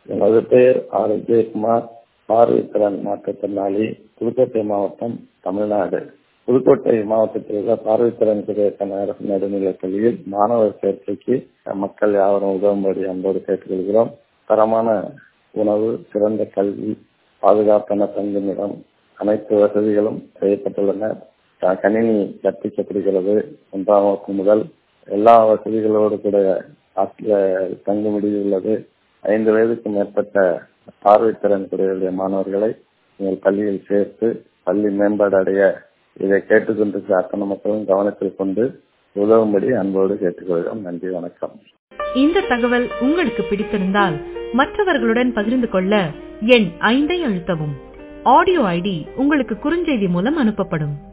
எனது பெயர் ஆர் விஜயகுமார் பார்வைத்திறன் மாற்றுத்திறனாளி புதுக்கோட்டை மாவட்டம் தமிழ்நாடு புதுக்கோட்டை மாவட்டத்தில் உள்ள பார்வைத்திறன் குறையக்கான அரசு நடுநிலைப் பள்ளியில் மாணவர் சேர்க்கைக்கு மக்கள் யாவரும் உதவும்படி அன்போடு கேட்டுக்கொள்கிறோம் தரமான உணவு சிறந்த கல்வி பாதுகாப்பான தங்குமிடம் அனைத்து வசதிகளும் செய்யப்பட்டுள்ளன கணினி கற்பிக்கப்படுகிறது ஒன்றாம் வகுப்பு முதல் எல்லா வசதிகளோடு கூட ஹாஸ்டலில் தங்குமிடி உள்ளது ஐந்து வயதுக்கு மேற்பட்ட பார்வைத்திறன் குறையுடைய மாணவர்களை எங்கள் பள்ளியில் சேர்த்து பள்ளி மேம்பாடு அடைய இதை கேட்டுக்கொண்டிருக்கிற அத்தனை மக்களும் கவனத்தில் கொண்டு உதவும்படி அன்போடு கேட்டுக்கொள்கிறோம் நன்றி வணக்கம் இந்த தகவல் உங்களுக்கு பிடித்திருந்தால் மற்றவர்களுடன் பகிர்ந்து கொள்ள எண் ஐந்தை அழுத்தவும் ஆடியோ ஐடி உங்களுக்கு குறுஞ்செய்தி மூலம் அனுப்பப்படும்